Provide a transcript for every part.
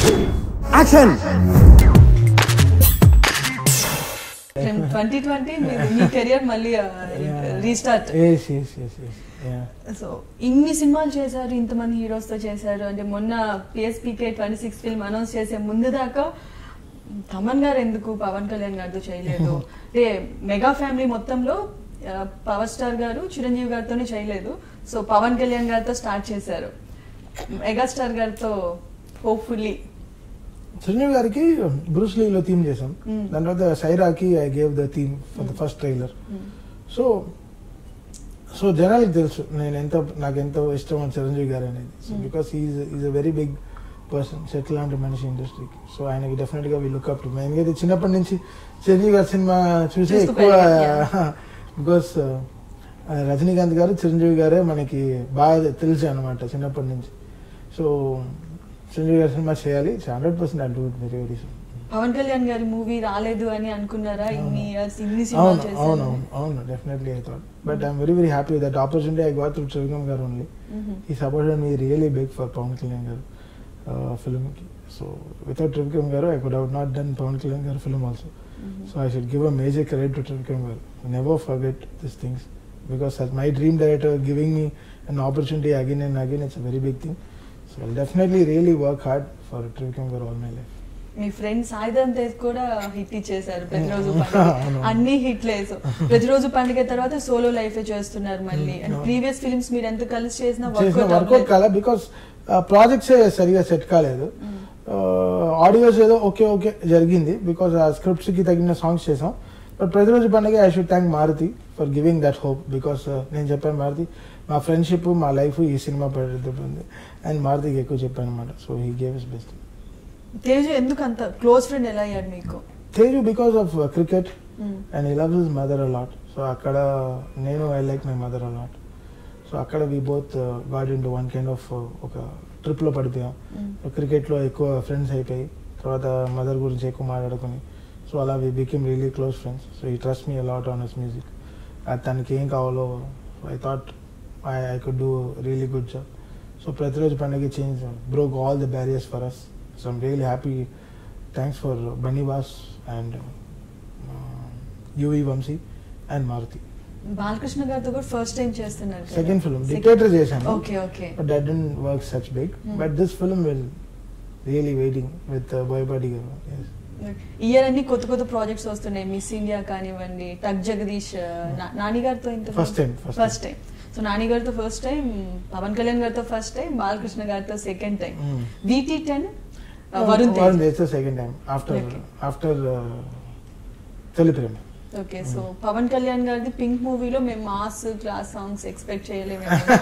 Action twenty twenty మీ career మళ్ళీ restart yes yes yes yes so ఇన్ని సినిమాలు చేశారు ఇంతమంది హీరోస్ తో చేశారు అంటే మొన్న PSPK twenty six film announce చేసే ముందు దాకా తమన్ గారు ఎందుకు పవన్ కళ్యాణ్ గారితో చేయలేదు అంటే మెగా ఫ్యామిలీ మొత్తంలో ఆ, పవర్ స్టార్ గారు చిరంజీవి గారితోనే చేయలేదు సో పవన్ కళ్యాణ్ గారితో స్టార్ట్ చేశారు మెగాస్టార్ గారితో హోప్ఫుల్లీ చిరంజీవి గారికి బ్రూస్ లీలో థీమ్ చేసాం Mm. దాని తర్వాత సైరాకి I gave the theme for the first trailer so so జనాలకి తెలుసు నేను ఎంత నాకు ఎంతో ఇష్టం అని చిరంజీవి గారు అనేది so Mm. Because is is a very big person settle లాంటి మనిషి ఇండస్ట్రీకి సో ఆయనకి డెఫినెట్ గా వీ లుక్ అప్ టు మెయిన్గా అయితే చిన్నప్పటి నుంచి చిరంజీవి గారి సినిమా చూసే చూస్తూ ఎక్కువ పెరిగాం, బికాస్ రజనీకాంత్ గారు చిరంజీవి గారే మనకి బాగా తెలుసు అనమాట చిన్నప్పటి నుంచి సో చిరంజీవి గారి సినిమా చేయాలి hundred percent I do it very very soon Pawan Kalyan గారి మూవీ రాలేదు అని అనుకున్నారా ఇన్ని ఇయర్స్ ఇన్ని సినిమాలు అవును అవును చేశారు అవును అవును definitely I thought but I'm very very happy that opportunity I got through Trivikram garu only మ్మ్. He supported me really big for Pawan Kalyan garu ఫిల్మ్కి so without Trivikram garu I could have not done Pawan Kalyan garu film also మ్మ్. So I should give a major credit to Trivikram garu never forget this things because as my dream director giving me an opportunity again and again it's a very big thing so I definitely really work hard for Trivikram garu all my life me friend Sai Dharam Tej కూడా hit ఇచ్చేశారు ప్రతిరోజు అవును. పండుగ అన్ని హిట్లే so Prathi Roju పండుగ తర్వాత solo life చేస్తున్నారు మళ్ళీ అండ్ అవును. ప్రీవియస్ ఫిల్మ్స్ మీరు ఎంత కలిసి చేసినా చేసిన వర్కౌట్ వర్కౌట్ కాలే బికాస్ ప్రాజెక్ట్స్ సరిగా సెట్ కాలేదు ఆడియోస్ ఏదో ఓకే ఓకే జరిగింది బికాస్ ఆ స్క్రిప్ట్స్ కి తగిన సాంగ్స్ చేసాం but Prathi Roju Pandaga I should thank Maruthi for giving that hope because నేను చెప్పాను మారుతి మా ఫ్రెండ్షిప్ మా లైఫ్ ఈ సినిమా పడుతుంది అండ్ మారుతికి ఎక్కువ చెప్పాను అనమాట so he gave his best Teju ఎందుకు అంత క్లోజ్ ఫ్రెండ్ ఎలా అయ్యాడు మీకు తేజు బికాస్ ఆఫ్ క్రికెట్ మ్మ్. And he loves his mother a lot so అక్కడ నేను I like my mother a lot so అక్కడ we both got in to one kind of ఒక ట్రిప్లో పడిపోయాం మ్మ్. క్రికెట్లో ఎక్కువ ఫ్రెండ్స్ అయిపోయి తర్వాత మదర్ గురించి ఎక్కువ మాట్లాడుకుని సో అలా we became really close friends so he trust me a lot on his music తనకి ఏం కావాలో I thought I I could do really good job so Prathi Roju Pandaga change broke all the barriers for us so I'm really happy thanks for Bunny Vas and UV Vamsi and Maruthi Balakrishna గారితో కూడా first time చేస్తున్నారు కదా? Second film Second- Dictator చేశాను okay okay but that didn't work such big Hmm. But this film will really waiting with Boyapati garu Yes. Year అన్ని కొత్త కొత్త projects వస్తున్నాయి miss India కానివ్వండి టక్ జగదీష్ నా- నాని గారితో ఇంత First time, first first time so Nani గారితో ఫస్ట్ టైం పవన్ కళ్యాణ్ గారితో ఫస్ట్ టైం బాలకృష్ణ గారితో second time Mm. VT ten No, Varun Varun, Tej it's the second time after Okay. after uh, Tholi Prema okay so Pawan Kalyan గారిది పింక్ మూవీలో మేము మాస్ క్లాస్ సాంగ్స్ ఎక్స్పెక్ట్ చేయలేము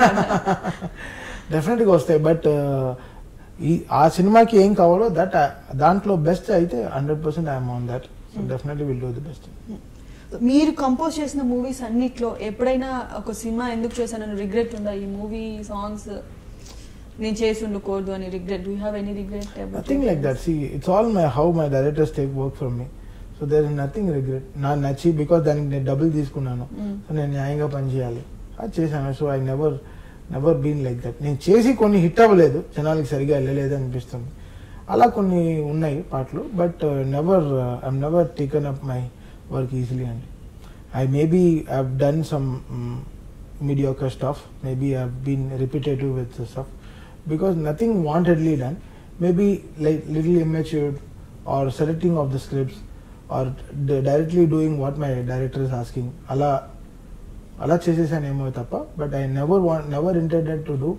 definite గా వస్తాయి but ఈ ఆ సినిమాకి ఏం కావాలో దట్ దాంట్లో బెస్ట్ అయితే hundred percent I'm on that so Hmm. Definitely will do the best మీరు కంపోజ్ చేసిన మూవీస్ అన్నిట్లో ఎప్పుడైనా ఒక సినిమా ఎందుకు చేశానని రిగ్రెట్ ఉందా ఈ మూవీ సాంగ్స్ నేను చేసి ఉండకూడదు అని regret you have any regret nothing like that see it's all my how my directors take work from me so there is nothing regret నా నచ్చి బికాస్ దానికి నేను డబ్బులు తీసుకున్నాను సో నేను న్యాయంగా పనిచేయాలి అది చేశాను so I never never been like that నేను చేసి కొన్ని హిట్ అవ్వలేదు జనాలకి సరిగా వెళ్ళలేదు అనిపిస్తుంది అలా కొన్ని ఉన్నాయి పాటలు but never I'm never taken up my work easily అండి I maybe I've done some mediocre stuff maybe i've been repetitive with the stuff because nothing wantedly done maybe like little immature or selecting of the scripts or di- directly doing what my director is asking అలా అలా చేసేసానేమో తప్ప but I never want never intended to do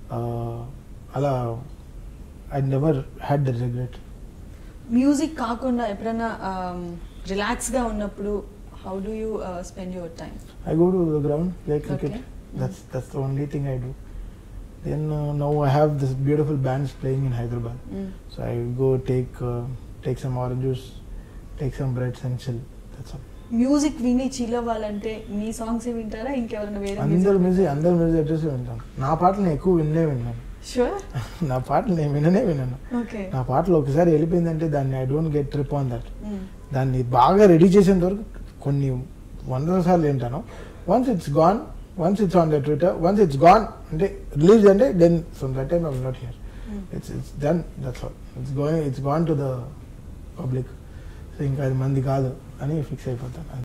అలా I never had the regret music కాకుండా ఎప్పుడైనా relax గా ఉన్నప్పుడు how do you spend your time I go to the ground, play cricket. Okay. That's that's the only thing I do. Then uh, now I have this beautiful bands playing in Hyderabad. So I go take uh, take some orange juice, take some breads and chill. That's all. Music విని chill అవ్వాలంటే మీ songs వింటారా ఇంకెవరైనా వేరే అందరు music అందరు music address వింటాను నా పాటలు నేను ఎక్కువ విన్నే విన్నాను షూర్ నా పాటలు నేను విననే విన్నాను ఓకే నా పాటలు ఒకసారి వెళ్ళిపోయిందంటే దాన్ని I don't get trip on that దాన్ని బాగా రెడీ చేసేంత వరకు కొన్ని వందల సార్లు వింటాను once it's gone once it's on the Twitter once it's gone అంటే రిలీజ్ అంటే then from that time I'm not here Hmm. It's it's done that's all it's going it's gone to the public so ఇంకా అది మంది కాదు అని fix అయిపోతాను